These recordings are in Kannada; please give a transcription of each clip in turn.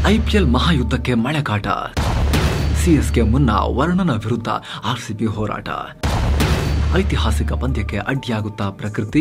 ಐಪಿಎಲ್ ಮಹಾಯುದ್ಧಕ್ಕೆ ಮಳೆಕಾಟ ಸಿಎಸ್ಕೆ ಮುನ್ನ ವರ್ಣನ ವಿರುದ್ಧ ಆರ್ಸಿಬಿ ಹೋರಾಟ ಐತಿಹಾಸಿಕ ಪಂದ್ಯಕ್ಕೆ ಅಡ್ಡಿಯಾಗುತ್ತಾ ಪ್ರಕೃತಿ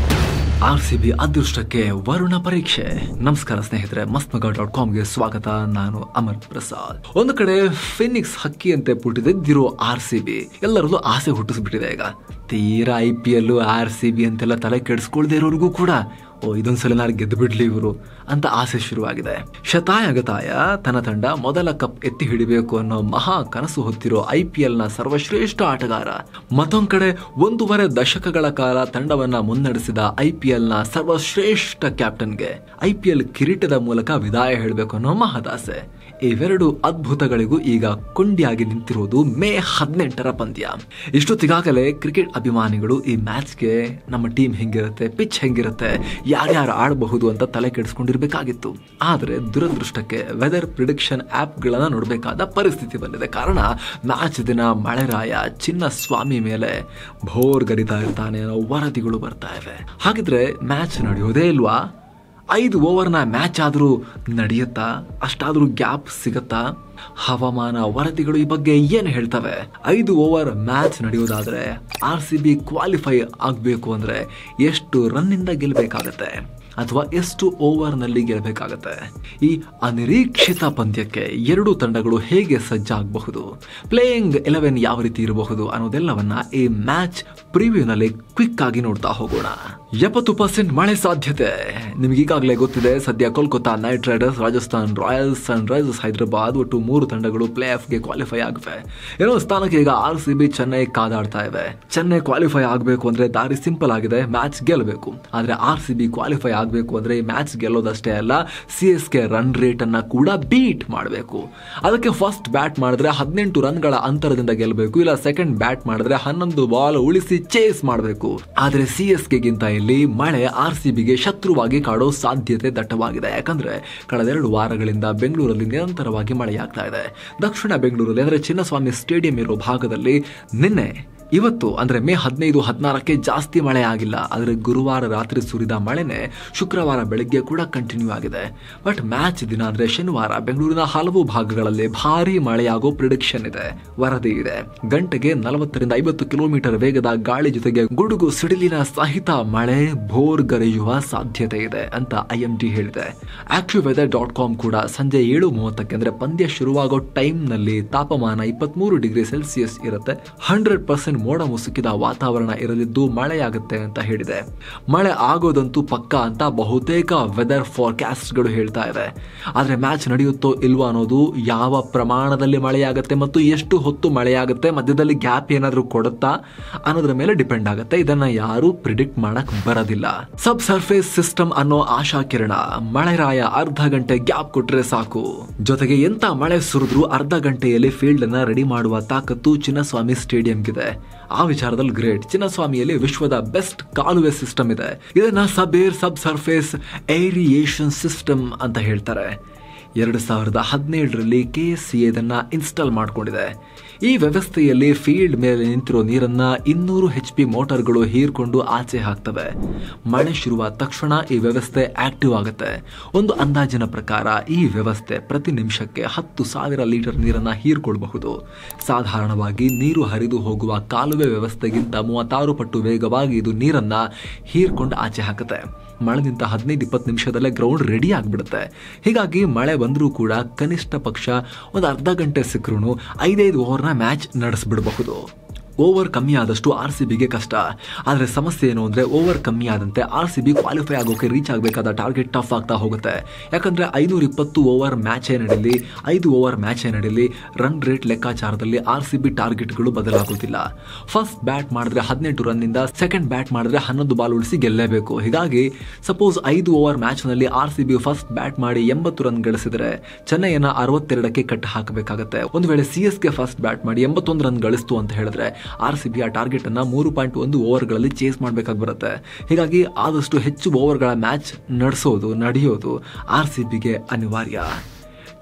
ಆರ್ಸಿಬಿ ಅದೃಷ್ಟಕ್ಕೆ ವರುಣ ಪರೀಕ್ಷೆ ನಮಸ್ಕಾರ ಸ್ನೇಹಿತರೆ ಮಸ್ತ್ಮಗ ಡಾಟ್ ಕಾಮ್ಗೆ ಸ್ವಾಗತ ನಾನು ಅಮರ್ ಪ್ರಸಾದ್ ಒಂದು ಕಡೆ ಫಿನಿಕ್ಸ್ ಹಕ್ಕಿಯಂತೆ ಪುಟಿದೆದ್ದಿರೋ ಆರ್ ಸಿ ಬಿ ಎಲ್ಲರಲ್ಲೂ ಆಸೆ ಹುಟ್ಟಿಸ್ಬಿಟ್ಟಿದೆ ಈಗ ತೀರಾ I P L R C B ಅಂತೆಲ್ಲ ತಲೆ ಕೆಡಿಸ್ಕೊಳ್ದೇ ಇರೋರಿಗೂ ಕೂಡ ಓ ಇದೊಂದ್ಸಲ ನಾನು ಗೆದ್ದು ಬಿಡ್ಲಿ ಇವರು ಅಂತ ಆಸೆ ಶುರುವಾಗಿದೆ ಶತಾಯಗತಾಯ ತನ್ನ ತಂಡ ಮೊದಲ ಕಪ್ ಎತ್ತಿ ಹಿಡಿಬೇಕು ಅನ್ನೋ ಮಹಾ ಕನಸು ಹೊತ್ತಿರೋ ಐ ಪಿ ಎಲ್ ನ ಸರ್ವಶ್ರೇಷ್ಠ ಆಟಗಾರ ಮತ್ತೊಂದ್ ಕಡೆ ಒಂದೂವರೆ ದಶಕಗಳ ಕಾಲ ತಂಡವನ್ನ ಮುನ್ನಡೆಸಿದ ಐ ಪಿ ಎಲ್ ನ ಸರ್ವಶ್ರೇಷ್ಠ ಕ್ಯಾಪ್ಟನ್ಗೆ ಐ ಪಿ ಎಲ್ ಕಿರೀಟದ ಮೂಲಕ ವಿದಾಯ ಹೇಳಬೇಕು ಅನ್ನೋ ಮಹದಾಸೆ ಇವೆರಡು ಅದ್ಭುತಗಳಿಗೂ ಈಗ ಕೊಂಡಿಯಾಗಿ ನಿಂತಿರುವುದು ಮೇ ಹದಿನೆಂಟರ ಪಂದ್ಯ ಇಷ್ಟೊತ್ತಿಗಾಗಲೇ ಕ್ರಿಕೆಟ್ ಅಭಿಮಾನಿಗಳು ಈ ಮ್ಯಾಚ್ಗೆ ನಮ್ಮ ಟೀಮ್ ಹೆಂಗಿರುತ್ತೆ ಪಿಚ್ ಹೆಂಗಿರುತ್ತೆ ಯಾರ್ಯಾರು ಆಡಬಹುದು ಅಂತ ತಲೆ ಕೆಡಿಸ್ಕೊಂಡಿರ್ಬೇಕಾಗಿತ್ತು ಆದರೆ ದುರದೃಷ್ಟಕ್ಕೆ ವೆದರ್ ಪ್ರಿಡಿಕ್ಷನ್ ಆ್ಯಪ್ಗಳನ್ನು ನೋಡಬೇಕಾದ ಪರಿಸ್ಥಿತಿ ಬಂದಿದೆ ಕಾರಣ ಮ್ಯಾಚ್ ದಿನ ಮಳೆರಾಯ ಚಿನ್ನ ಸ್ವಾಮಿ ಮೇಲೆ ಭೋರ್ ಗರಿತಾ ಇರ್ತಾನೆ ಅನ್ನೋ ವರದಿಗಳು ಬರ್ತಾ ಇವೆ ಹಾಗಿದ್ರೆ ಮ್ಯಾಚ್ ನಡೆಯೋದೇ ಇಲ್ವಾ ಐದು ಓವರ್ನ ಮ್ಯಾಚ್ ಆದರೂ ನಡೆಯುತ್ತಾ ಅಷ್ಟಾದರೂ ಗ್ಯಾಪ್ ಸಿಗತ್ತಾ ಹವಾಮಾನ ವರದಿಗಳು ಈ ಬಗ್ಗೆ ಏನು ಹೇಳ್ತವೆ ಐದು ಓವರ್ ಮ್ಯಾಚ್ ನಡೆಯೋದಾದ್ರೆ ಆರ್ ಸಿ ಬಿ ಕ್ವಾಲಿಫೈ ಆಗಬೇಕು ಅಂದ್ರೆ ಎಷ್ಟು ರನ್ನಿಂದ ಗೆಲ್ಲಬೇಕಾಗತ್ತೆ ಅಥವಾ ಎಷ್ಟು ಓವರ್ನಲ್ಲಿ ಗೆಲ್ಲಬೇಕಾಗತ್ತೆ ಈ ಅನಿರೀಕ್ಷಿತ ಪಂದ್ಯಕ್ಕೆ ಎರಡು ತಂಡಗಳು ಹೇಗೆ ಸಜ್ಜಾಗಬಹುದು ಪ್ಲೇಯಿಂಗ್ ಎಲೆವೆನ್ ಯಾವ ರೀತಿ ಇರಬಹುದು ಅನ್ನೋದೆಲ್ಲವನ್ನ ಈ ಮ್ಯಾಚ್ ಪ್ರಿವ್ಯೂನಲ್ಲಿ ಕ್ವಿಕ್ ಆಗಿ ನೋಡ್ತಾ ಹೋಗೋಣ ಎಪ್ಪತ್ತು ಪರ್ಸೆಂಟ್ ಮಳೆ ಸಾಧ್ಯತೆ ನಿಮ್ಗೆ ಈಗಾಗಲೇ ಗೊತ್ತಿದೆ ಸದ್ಯ Kolkata Knight Riders Rajasthan Royals Sunrisers Hyderabad ಒಟ್ಟು ಮೂರು ತಂಡಗಳು ಪ್ಲೇ ಆಫ್ಗೆ ಕ್ವಾಲಿಫೈ ಆಗಿವೆ ಏನೋ ಸ್ಥಾನಕ್ಕೆ ಈಗ ಆರ್ ಸಿ ಬಿ ಚೆನ್ನೈ ಕಾದಾಡ್ತಾ ಇವೆ ಚೆನ್ನೈ ಕ್ವಾಲಿಫೈ ಆಗಬೇಕು ಅಂದ್ರೆ ದಾರಿ ಸಿಂಪಲ್ ಆಗಿದೆ ಮ್ಯಾಚ್ ಗೆಲ್ಲಬೇಕು ಆದ್ರೆ ಆರ್ ಸಿ ಬಿ ಕ್ವಾಲಿಫೈ ಆಗಬೇಕು ಅಂದ್ರೆ ಈ ಮ್ಯಾಚ್ ಗೆಲ್ಲೋದಷ್ಟೇ ಅಲ್ಲ C S K run rate ಅನ್ನ ಕೂಡ ಬೀಟ್ ಮಾಡಬೇಕು ಅದಕ್ಕೆ ಫಸ್ಟ್ ಬ್ಯಾಟ್ ಮಾಡಿದ್ರೆ ಹದಿನೆಂಟು ರನ್ಗಳ ಅಂತರದಿಂದ ಗೆಲ್ಲಬೇಕು ಇಲ್ಲ ಸೆಕೆಂಡ್ ಬ್ಯಾಟ್ ಮಾಡಿದ್ರೆ ಹನ್ನೊಂದು ಬಾಲ್ ಉಳಿಸಿ ಚೇಸ್ ಮಾಡಬೇಕು ಆದ್ರೆ ಸಿ ಎಸ್ ಕೆಗಿಂತ ಇಲ್ಲಿ ಮಳೆ ಆರ್ ಸಿ ಬಿಗೆ ಶತ್ರುವಾಗಿ ಕಾಡೋ ಸಾಧ್ಯತೆ ದಟ್ಟವಾಗಿದೆ ಯಾಕಂದ್ರೆ ಕಳೆದೆರಡು ವಾರಗಳಿಂದ ಬೆಂಗಳೂರಲ್ಲಿ ನಿರಂತರವಾಗಿ ಮಳೆಯಾಗ್ತಾ ಇದೆ ದಕ್ಷಿಣ ಬೆಂಗಳೂರಲ್ಲಿ ಅಂದ್ರೆ ಚಿನ್ನಸ್ವಾಮಿ ಸ್ಟೇಡಿಯಂ ಇರೋ ಭಾಗದಲ್ಲಿ ನಿನ್ನೆ ಇವತ್ತು ಅಂದ್ರೆ ಮೇ ಹದಿನೈದು ಹದಿನಾರಕ್ಕೆ ಜಾಸ್ತಿ ಮಳೆ ಆಗಿಲ್ಲ ಆದರೆ ಗುರುವಾರ ರಾತ್ರಿ ಸುರಿದ ಮಳೆನೆ ಶುಕ್ರವಾರ ಬೆಳಗ್ಗೆ ಕೂಡ ಕಂಟಿನ್ಯೂ ಆಗಿದೆ ಬಟ್ ಮ್ಯಾಚ್ ದಿನ ಅಂದ್ರೆ ಶನಿವಾರ ಬೆಂಗಳೂರಿನ ಹಲವು ಭಾಗಗಳಲ್ಲಿ ಭಾರಿ ಮಳೆಯಾಗೋ ಪ್ರಿಡಿಕ್ಷನ್ ಇದೆ ವರದಿ ಇದೆ ಗಂಟೆಗೆ ನಲವತ್ತರಿಂದ ಐವತ್ತು ಕಿಲೋಮೀಟರ್ ವೇಗದ ಗಾಳಿ ಜೊತೆಗೆ ಗುಡುಗು ಸಿಡಿಲಿನ ಸಹಿತ ಮಳೆ ಭೋರ್ ಗರೆಯುವ ಸಾಧ್ಯತೆ ಇದೆ ಅಂತ ಐ ಎಂ ಡಿ ಹೇಳಿದೆ ಆಕ್ಟಿವ್ ವೆದರ್ ಡಾಟ್ ಕಾಮ್ ಕೂಡ ಸಂಜೆ ಏಳು ಮೂವತ್ತಕ್ಕೆ ಅಂದ್ರೆ ಪಂದ್ಯ ಶುರುವಾಗೋ ಟೈಮ್ ನಲ್ಲಿ ತಾಪಮಾನ ಇಪ್ಪತ್ಮೂರು ಡಿಗ್ರಿ ಸೆಲ್ಸಿಯಸ್ ಇರುತ್ತೆ ಹಂಡ್ರೆಡ್ ಪರ್ಸೆಂಟ್ ಮೋಡ ಮುಸುಕಿದ ವಾತಾವರಣ ಇರಲಿದ್ದು ಮಳೆಯಾಗುತ್ತೆ ಅಂತ ಹೇಳಿದೆ ಮಳೆ ಆಗೋದಂತೂ ಪಕ್ಕ ಅಂತ ಬಹುತೇಕ ವೆದರ್ ಫಾರ್ಕಾಸ್ಟ್ಗಳು ಹೇಳ್ತಾ ಇದೆ ಆದರೆ ಮ್ಯಾಚ್ ನಡೆಯುತ್ತೋ ಇಲ್ವೋ ಅನ್ನೋದು ಯಾವ ಪ್ರಮಾಣದಲ್ಲಿ ಮಳೆಯಾಗುತ್ತೆ ಮತ್ತು ಎಷ್ಟು ಹೊತ್ತು ಮಳೆಯಾಗುತ್ತೆ ಮಧ್ಯದಲ್ಲಿ ಗ್ಯಾಪ್ ಏನಾದರೂ ಕೊಡುತ್ತಾ ಅನ್ನೋದ್ರ ಮೇಲೆ ಡಿಪೆಂಡ್ ಆಗುತ್ತೆ ಇದನ್ನ ಯಾರು ಪ್ರಿಡಿಕ್ಟ್ ಮಾಡಕ್ ಬರೋದಿಲ್ಲ ಸಬ್ ಸರ್ಫೇಸ್ ಸಿಸ್ಟಮ್ ಅನ್ನೋ ಆಶಾ ಕಿರಣ ಮಳೆರಾಯ ಅರ್ಧ ಗಂಟೆ ಗ್ಯಾಪ್ ಕೊಟ್ರೆ ಸಾಕು ಜೊತೆಗೆ ಎಂತ ಮಳೆ ಸುರಿದ್ರು ಅರ್ಧ ಗಂಟೆಯಲ್ಲಿ ಫೀಲ್ಡ್ ಅನ್ನ ರೆಡಿ ಮಾಡುವ ತಾಕತ್ತು ಚಿನ್ನಸ್ವಾಮಿ ಸ್ಟೇಡಿಯಂಗಿದೆ ಆ ವಿಚಾರದಲ್ಲಿ ಗ್ರೇಟ್ ಚಿನ್ನಸ್ವಾಮಿಯಲ್ಲಿ ವಿಶ್ವದ ಬೆಸ್ಟ್ ಕಾಲುವೆ ಸಿಸ್ಟಮ್ ಇದೆ ಇದನ್ನ ಸಬೇರ್ ಸಬ್ ಸರ್ಫೇಸ್ ಏರಿಯೇಷನ್ ಸಿಸ್ಟಮ್ ಅಂತ ಹೇಳ್ತಾರೆ ಎರಡು ಸಾವಿರದ ಹದಿನೇಳರಲ್ಲಿ ಕೆ ಎಸ್ ಸಿ ಇದನ್ನ ಇನ್ಸ್ಟಾಲ್ ಮಾಡಿಕೊಂಡಿದೆ ಈ ವ್ಯವಸ್ಥೆಯಲ್ಲಿ ಫೀಲ್ಡ್ ಮೇಲೆ ನಿಂತಿರೋ ನೀರನ್ನ ಇನ್ನೂರು ಹೆಚ್ ಪಿ ಮೋಟಾರ್ಗಳು ಹೀರ್ಕೊಂಡು ಆಚೆ ಹಾಕ್ತವೆ ಮಳೆ ಶುರುವಾದ ತಕ್ಷಣ ಈ ವ್ಯವಸ್ಥೆ ಆಕ್ಟಿವ್ ಆಗುತ್ತೆ ಒಂದು ಅಂದಾಜಿನ ಪ್ರಕಾರ ಈ ವ್ಯವಸ್ಥೆ ಪ್ರತಿ ನಿಮಿಷಕ್ಕೆ ಹತ್ತು ಸಾವಿರ ಲೀಟರ್ ನೀರನ್ನ ಹೀರ್ಕೊಳ್ಬಹುದು ಸಾಧಾರಣವಾಗಿ ನೀರು ಹರಿದು ಹೋಗುವ ಕಾಲುವೆ ವ್ಯವಸ್ಥೆಗಿಂತ ಮೂವತ್ತಾರು ಪಟ್ಟು ವೇಗವಾಗಿ ಇದು ನೀರನ್ನ ಹೀರ್ಕೊಂಡು ಆಚೆ ಹಾಕುತ್ತೆ ಮಳೆ ನಿಂತ ಹದಿನೈದು ಇಪ್ಪತ್ತು ನಿಮಿಷದಲ್ಲೇ ಗ್ರೌಂಡ್ ರೆಡಿ ಆಗಿಬಿಡುತ್ತೆ ಹೀಗಾಗಿ ಮಳೆ ಬಂದರೂ ಕೂಡ ಕನಿಷ್ಠ ಪಕ್ಷ ಒಂದು ಅರ್ಧ ಗಂಟೆ ಸಿಕ್ಕರೂ ಐದೈದು ಓವರ್ನ ಮ್ಯಾಚ್ ನಡೆಸ್ಬಿಡಬಹುದು ಓವರ್ ಕಮ್ಮಿ ಆದಷ್ಟು ಆರ್ ಸಿ ಬಿಗೆ ಕಷ್ಟ ಆದರೆ ಸಮಸ್ಯೆ ಏನು ಅಂದರೆ ಓವರ್ ಕಮ್ಮಿ ಆದಂತೆ ಆರ್ ಸಿ ಬಿ ಕ್ವಾಲಿಫೈ ಆಗೋಕೆ ರೀಚ್ ಆಗಬೇಕಾದ ಟಾರ್ಗೆಟ್ ಟಫ್ ಆಗ್ತಾ ಹೋಗುತ್ತೆ ಯಾಕಂದರೆ ಐನೂರ ಇಪ್ಪತ್ತು ಓವರ್ ಮ್ಯಾಚೇ ನಡೀಲಿ ಐದು ಓವರ್ ಮ್ಯಾಚೇ ನಡೀಲಿ ರನ್ ರೇಟ್ ಲೆಕ್ಕಾಚಾರದಲ್ಲಿ ಆರ್ ಸಿ ಬಿ ಟಾರ್ಗೆಟ್ಗಳು ಬದಲಾಗುತ್ತಿಲ್ಲ ಫಸ್ಟ್ ಬ್ಯಾಟ್ ಮಾಡಿದ್ರೆ ಹದಿನೆಂಟು ರನ್ನಿಂದ ಸೆಕೆಂಡ್ ಬ್ಯಾಟ್ ಮಾಡಿದ್ರೆ ಹನ್ನೊಂದು ಬಾಲ್ ಉಳಿಸಿ ಗೆಲ್ಲೇಬೇಕು ಹೀಗಾಗಿ ಸಪೋಸ್ ಐದು ಓವರ್ ಮ್ಯಾಚ್ನಲ್ಲಿ R C B first bat ಮಾಡಿ ಎಂಬತ್ತು ರನ್ ಗಳಿಸಿದರೆ ಚೆನ್ನೈಯನ್ನ ಅರವತ್ತೆರಡಕ್ಕೆ ಕಟ್ ಹಾಕಬೇಕಾಗುತ್ತೆ ಒಂದು ವೇಳೆ ಸಿ ಎಸ್ ಗೆ ಫಸ್ಟ್ ಬ್ಯಾಟ್ ಮಾಡಿ ಎಂಬತ್ತೊಂದು ರನ್ ಗಳಿಸ್ತು ಅಂತ ಹೇಳಿದ್ರೆ ಆರ್ ಸಿ ಬಿ ಆ ಟಾರ್ಗೆಟ್ ಅನ್ನ ಮೂರು ಪಾಯಿಂಟ್ ಒಂದು ಓವರ್ಗಳಲ್ಲಿ ಚೇಸ್ ಮಾಡಬೇಕಾಗಿ ಬರುತ್ತೆ ಹೀಗಾಗಿ ಆದಷ್ಟು ಹೆಚ್ಚು ಓವರ್ಗಳ ಮ್ಯಾಚ್ ನಡೆಸೋದು ನಡೆಯೋದು ಆರ್ ಸಿ ಬಿಗೆ ಅನಿವಾರ್ಯ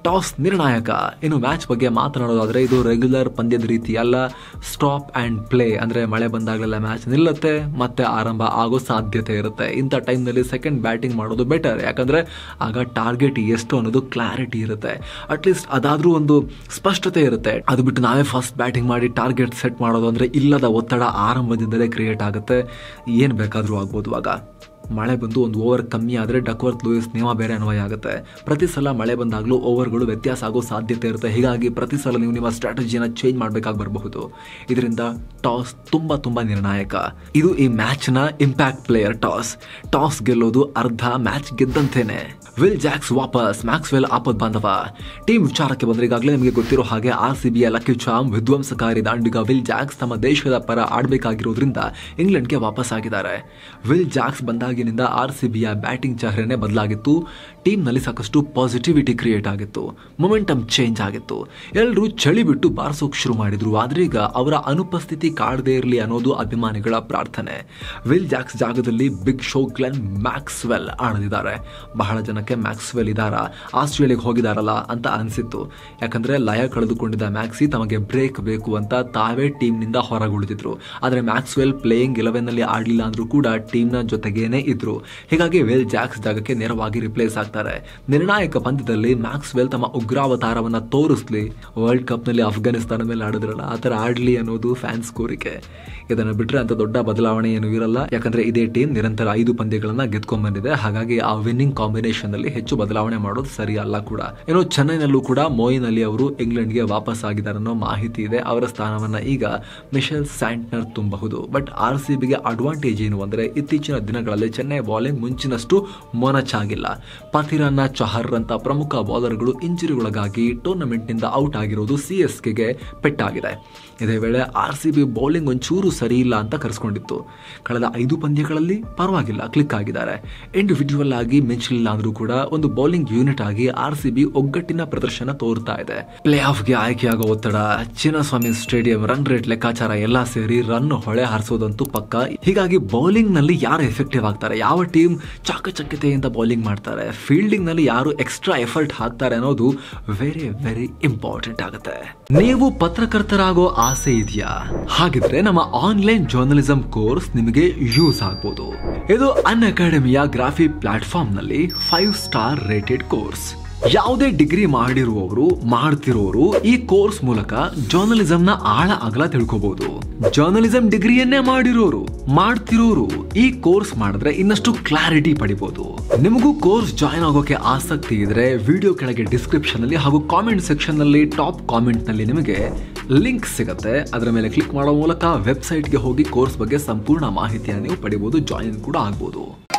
ಟಾಸ್ ನಿರ್ಣಾಯಕ ಇನ್ನು ಮ್ಯಾಚ್ ಬಗ್ಗೆ ಮಾತನಾಡೋದಾದ್ರೆ ಇದು ರೆಗ್ಯುಲರ್ ಪಂದ್ಯದ ರೀತಿ ಅಲ್ಲ ಸ್ಟಾಪ್ ಅಂಡ್ ಪ್ಲೇ ಅಂದ್ರೆ ಮಳೆ ಬಂದಾಗಲೆಲ್ಲ ಮ್ಯಾಚ್ ನಿಲ್ಲುತ್ತೆ ಮತ್ತೆ ಆರಂಭ ಆಗೋ ಸಾಧ್ಯತೆ ಇರುತ್ತೆ ಇಂಥ ಟೈಮ್ನಲ್ಲಿ ಸೆಕೆಂಡ್ ಬ್ಯಾಟಿಂಗ್ ಮಾಡೋದು ಬೆಟರ್ ಯಾಕಂದ್ರೆ ಆಗ ಟಾರ್ಗೆಟ್ ಎಷ್ಟು ಅನ್ನೋದು ಕ್ಲಾರಿಟಿ ಇರುತ್ತೆ ಅಟ್ಲೀಸ್ಟ್ ಅದಾದ್ರೂ ಒಂದು ಸ್ಪಷ್ಟತೆ ಇರುತ್ತೆ ಅದು ಬಿಟ್ಟು ನಾವೇ ಫಸ್ಟ್ ಬ್ಯಾಟಿಂಗ್ ಮಾಡಿ ಟಾರ್ಗೆಟ್ ಸೆಟ್ ಮಾಡೋದು ಅಂದ್ರೆ ಇಲ್ಲದ ಒತ್ತಡ ಆರಂಭದಿಂದಲೇ ಕ್ರಿಯೇಟ್ ಆಗುತ್ತೆ ಏನ್ ಬೇಕಾದ್ರೂ ಆಗ್ಬೋದು ಆಗ ಮಳೆ ಬಂದು ಒಂದು ಓವರ್ ಕಮ್ಮಿ ಆದರೆ ಡಕ್ವರ್ತ್ ಲೂಯಿಸ್ ನಿಯಮ ಬೇರೆ ಅನ್ವಯ ಆಗುತ್ತೆ ಪ್ರತಿ ಸಲ ಮಳೆ ಬಂದಾಗಲೂ ಓವರ್ಗಳು ವ್ಯತ್ಯಾಸ ಆಗೋ ಸಾಧ್ಯತೆ ಇರುತ್ತೆ ಹೀಗಾಗಿ ಪ್ರತಿ ಸಲ ನೀವು ನಿಮ್ಮ ಸ್ಟ್ರಾಟಜಿನ ಚೇಂಜ್ ಮಾಡಬೇಕಾಗಿ ಬರಬಹುದು ಇದರಿಂದ ಟಾಸ್ ತುಂಬ ತುಂಬ ನಿರ್ಣಾಯಕ ಇದು ಈ ಮ್ಯಾಚ್ನ ಇಂಪ್ಯಾಕ್ಟ್ ಪ್ಲೇಯರ್ ಟಾಸ್ ಟಾಸ್ ಗೆಲ್ಲೋದು ಅರ್ಧ ಮ್ಯಾಚ್ ಗೆದ್ದಂತೇನೆ ವಿಲ್ ಜಾಕ್ಸ್ ವಾಪಸ್ ಮ್ಯಾಕ್ಸ್ವೆಲ್ ಆಪದ್ ಬಾಂಧವ ಟೀಮ್ ವಿಚಾರಕ್ಕೆ ಬಂದ್ರೆ ಈಗಾಗಲೇ ನಿಮಗೆ ಗೊತ್ತಿರೋ ಹಾಗೆ ಆರ್ ಸಿ ಬಿಯ ಲಕ್ಕಿ ಚಾಮ್ ವಿಧ್ವಂಸಕಾರಿ ದಾಂಡಿಗ ವಿಲ್ ಜಾಕ್ಸ್ ತಮ್ಮ ದೇಶದ ಪರ ಆಡಬೇಕಾಗಿರೋದ್ರಿಂದ ಇಂಗ್ಲೆಂಡ್ಗೆ ವಾಪಸ್ ಆಗಿದ್ದಾರೆ ವಿಲ್ ಜಾಕ್ಸ್ ಬಂದಾಗಿನಿಂದ ಆರ್ ಸಿ ಬಿಯ ಬ್ಯಾಟಿಂಗ್ ಚಹರೆನೇ ಬದಲಾಗಿತ್ತು ಟೀಮ್ನಲ್ಲಿ ಸಾಕಷ್ಟು ಪಾಸಿಟಿವಿಟಿ ಕ್ರಿಯೇಟ್ ಆಗಿತ್ತು ಮೊಮೆಂಟಮ್ ಚೇಂಜ್ ಆಗಿತ್ತು ಎಲ್ಲರೂ ಚಳಿ ಬಿಟ್ಟು ಬಾರಿಸೋಕೆ ಶುರು ಮಾಡಿದ್ರು ಆದ್ರೆ ಈಗ ಅವರ ಅನುಪಸ್ಥಿತಿ ಕಾಡದೇ ಇರಲಿ ಅನ್ನೋದು ಅಭಿಮಾನಿಗಳ ಪ್ರಾರ್ಥನೆ ವಿಲ್ ಜಾಕ್ಸ್ ಜಾಗದಲ್ಲಿ ಬಿಗ್ ಶೋ ಗ್ಲೆನ್ ಮ್ಯಾಕ್ಸ್ವೆಲ್ ಆಡದಿದ್ದಾರೆ ಬಹಳ ಜನಕ್ಕೆ ಮ್ಯಾಕ್ಸ್ವೆಲ್ ಇದಾರ ಆಸ್ಟ್ರೇಲಿಯಾಗೆ ಹೋಗಿದಾರಲ್ಲ ಅಂತ ಅನಿಸಿತ್ತು ಯಾಕಂದ್ರೆ ಲಯ ಕಳೆದುಕೊಂಡಿದ್ದ ಮ್ಯಾಕ್ಸಿ ತಮಗೆ ಬ್ರೇಕ್ ಬೇಕು ಅಂತ ತಾವೇ ಟೀಮ್ನಿಂದ ಹೊರಗುಳಿದಿದ್ರು ಆದರೆ ಮ್ಯಾಕ್ಸ್ವೆಲ್ ಪ್ಲೇಯಿಂಗ್ ಇಲೆವೆನ್ ನಲ್ಲಿ ಆಡಲಿಲ್ಲ ಅಂದ್ರೂ ಕೂಡ ಟೀಮ್ನ ಜೊತೆಗೇನೆ ಇದ್ರು ಹೀಗಾಗಿ ವೆಲ್ ಜಾಕ್ಸ್ ಜಾಗಕ್ಕೆ ನೇರವಾಗಿ ರಿಪ್ಲೇಸ್ ಆಗ್ತಾರೆ ನಿರ್ಣಾಯಕ ಪಂದ್ಯದಲ್ಲಿ ಮ್ಯಾಕ್ಸ್ವೆಲ್ ತಮ್ಮ ಉಗ್ರಾವತಾರವನ್ನ ತೋರಿಸ್ಲಿ ವರ್ಲ್ಡ್ ಕಪ್ ನಲ್ಲಿ ಅಫ್ಘಾನಿಸ್ತಾನ ಮೇಲೆ ಆಡಿದ್ರಲ್ಲ ಆ ಥರ ಆಡ್ಲಿ ಅನ್ನೋದು ಫ್ಯಾನ್ಸ್ ಕೋರಿಕೆ ಇದನ್ನು ಬಿಟ್ರೆ ಅಂತ ದೊಡ್ಡ ಬದಲಾವಣೆ ಏನು ಇರಲ್ಲ ಯಾಕಂದ್ರೆ ಇದೇ ಟೀಮ್ ನಿರಂತರ ಐದು ಪಂದ್ಯಗಳನ್ನ ಗೆದ್ಕೊಂಡ್ ಬಂದಿದೆ ಹಾಗಾಗಿ ಆ ವಿನ್ನಿಂಗ್ ಕಾಂಬಿನೇಷನ್ ನಲ್ಲಿ ಹೆಚ್ಚು ಬದಲಾವಣೆ ಮಾಡೋದು ಸರಿ ಅಲ್ಲ ಕೂಡ ಇನ್ನು ಚೆನ್ನೈನಲ್ಲೂ ಕೂಡ ಮೋಯಿನ್ ಅಲಿ ಅವರು ಇಂಗ್ಲೆಂಡ್ಗೆ ವಾಪಸ್ ಆಗಿದ್ದಾರೆ ಅನ್ನೋ ಮಾಹಿತಿ ಇದೆ ಅವರ ಸ್ಥಾನವನ್ನ ಈಗ ಮಿಶೆಲ್ ಸ್ಯಾಂಟ್ನರ್ ತುಂಬಬಹುದು ಬಟ್ ಆರ್ ಸಿ ಬಿಗೆ ಅಡ್ವಾಂಟೇಜ್ ಏನು ಅಂದ್ರೆ ಇತ್ತೀಚಿನ ದಿನಗಳಲ್ಲಿ ಚೆನ್ನೈ ಬಾಲಿಂಗ್ ಮುಂಚಿನಷ್ಟು ಮೊನಚಾಗಿಲ್ಲ ಪಥಿರನ್ನ ಚಹರ್ ಅಂತ ಪ್ರಮುಖ ಬೌಲರ್ಗಳು ಇಂಜುರಿಗೊಳಗಾಗಿ ಟೂರ್ನಮೆಂಟ್ನಿಂದ ಔಟ್ ಆಗಿರೋದು ಸಿ ಎಸ್ ಕೆಗೆ ಪೆಟ್ಟಾಗಿದೆ ಇದೇ ವೇಳೆ ಆರ್ ಸಿ ಬಿ ಬೌಲಿಂಗ್ ಒಂಚೂರು ಸರಿ ಇಲ್ಲ ಅಂತ ಕರೆಸ್ಕೊಂಡಿತ್ತು ಕಳೆದ ಐದು ಪಂದ್ಯಗಳಲ್ಲಿ ಪರವಾಗಿಲ್ಲ ಕ್ಲಿಕ್ ಆಗಿದ್ದಾರೆ ಇಂಡಿವಿಜುವಲ್ ಆಗಿ ಮಿಂಚಲಿಲ್ಲ ಅಂದ್ರೂ ಕೂಡ ಒಂದು ಬೌಲಿಂಗ್ ಯೂನಿಟ್ ಆಗಿ ಆರ್ ಸಿ ಬಿ ಒಗ್ಗಟ್ಟಿನ ಪ್ರದರ್ಶನ ತೋರ್ತಾ ಇದೆ ಪ್ಲೇ ಆಫ್ಗೆ ಆಯ್ಕೆಯಾಗೋ ಒತ್ತಡ ಚಿನ್ನಸ್ವಾಮಿ ಸ್ಟೇಡಿಯಂ ರನ್ ರೇಟ್ ಲೆಕ್ಕಾಚಾರ ಎಲ್ಲ ಸೇರಿ ರನ್ ಹೊಳೆ ಹಾರಿಸೋದಂತೂ ಪಕ್ಕ ಹೀಗಾಗಿ ಬೌಲಿಂಗ್ ನಲ್ಲಿ ಯಾರು ಎಫೆಕ್ಟಿವ್ ಆಗ್ತಾರೆ ಯಾವ ಟೀಮ್ ಚಾಕಚಕ್ಯತೆಯಿಂದ ಬೌಲಿಂಗ್ ಮಾಡ್ತಾರೆ ಫೀಲ್ಡಿಂಗ್ ನಲ್ಲಿ ಯಾರು ಎಕ್ಸ್ಟ್ರಾ ಎಫರ್ಟ್ ಹಾಕ್ತಾರೆ ಅನ್ನೋದು ವೆರಿ ವೆರಿ ಇಂಪಾರ್ಟೆಂಟ್ ಆಗುತ್ತೆ ನೀವು ಪತ್ರಕರ್ತರಾಗೋ ಆಸೆ ಇದೆಯಾ ಹಾಗಿದ್ರೆ ನಮ್ಮ ಆನ್ಲೈನ್ ಜರ್ನಲಿಸಂ ಕೋರ್ಸ್ ನಿಮಗೆ ಯೂಸ್ ಆಗ್ಬೋದು ಇದು ಅನ್ ಅಕಾಡೆಮಿಯ ಗ್ರಾಫಿ ಪ್ಲಾಟ್ಫಾರ್ಮ್ ನಲ್ಲಿ ಫೈವ್ ಸ್ಟಾರ್ ರೇಟೆಡ್ ಕೋರ್ಸ್ ಯಾವುದೇ ಡಿಗ್ರಿ ಮಾಡಿರುವವರು ಮಾಡ್ತಿರೋರು ಈ ಕೋರ್ಸ್ ಮೂಲಕ ಜರ್ನಲಿಸಂನ ಆಳ ಅಗಲ ತಿಳ್ಕೋಬಹುದು ಜರ್ನಲಿಸಂ ಡಿಗ್ರಿಯನ್ನೇ ಮಾಡಿರೋರು ಮಾಡ್ತಿರೋರು ಈ ಕೋರ್ಸ್ ಮಾಡಿದ್ರೆ ಇನ್ನಷ್ಟು ಕ್ಲಾರಿಟಿ ಪಡಿಬಹುದು ನಿಮಗೂ ಕೋರ್ಸ್ ಜಾಯ್ನ್ ಆಗೋಕೆ ಆಸಕ್ತಿ ಇದ್ರೆ ವಿಡಿಯೋ ಕೆಳಗೆ ಡಿಸ್ಕ್ರಿಪ್ಷನ್ ಅಲ್ಲಿ ಹಾಗೂ ಕಾಮೆಂಟ್ ಸೆಕ್ಷನ್ ನಲ್ಲಿ ಟಾಪ್ ಕಾಮೆಂಟ್ ನಲ್ಲಿ ನಿಮಗೆ ಲಿಂಕ್ ಸಿಗುತ್ತೆ ಅದರ ಮೇಲೆ ಕ್ಲಿಕ್ ಮಾಡೋ ಮೂಲಕ ವೆಬ್ಸೈಟ್ಗೆ ಹೋಗಿ ಕೋರ್ಸ್ ಬಗ್ಗೆ ಸಂಪೂರ್ಣ ಮಾಹಿತಿಯನ್ನು ನೀವು ಪಡಿಬಹುದು ಜಾಯಿನ್ ಕೂಡ ಆಗ್ಬೋದು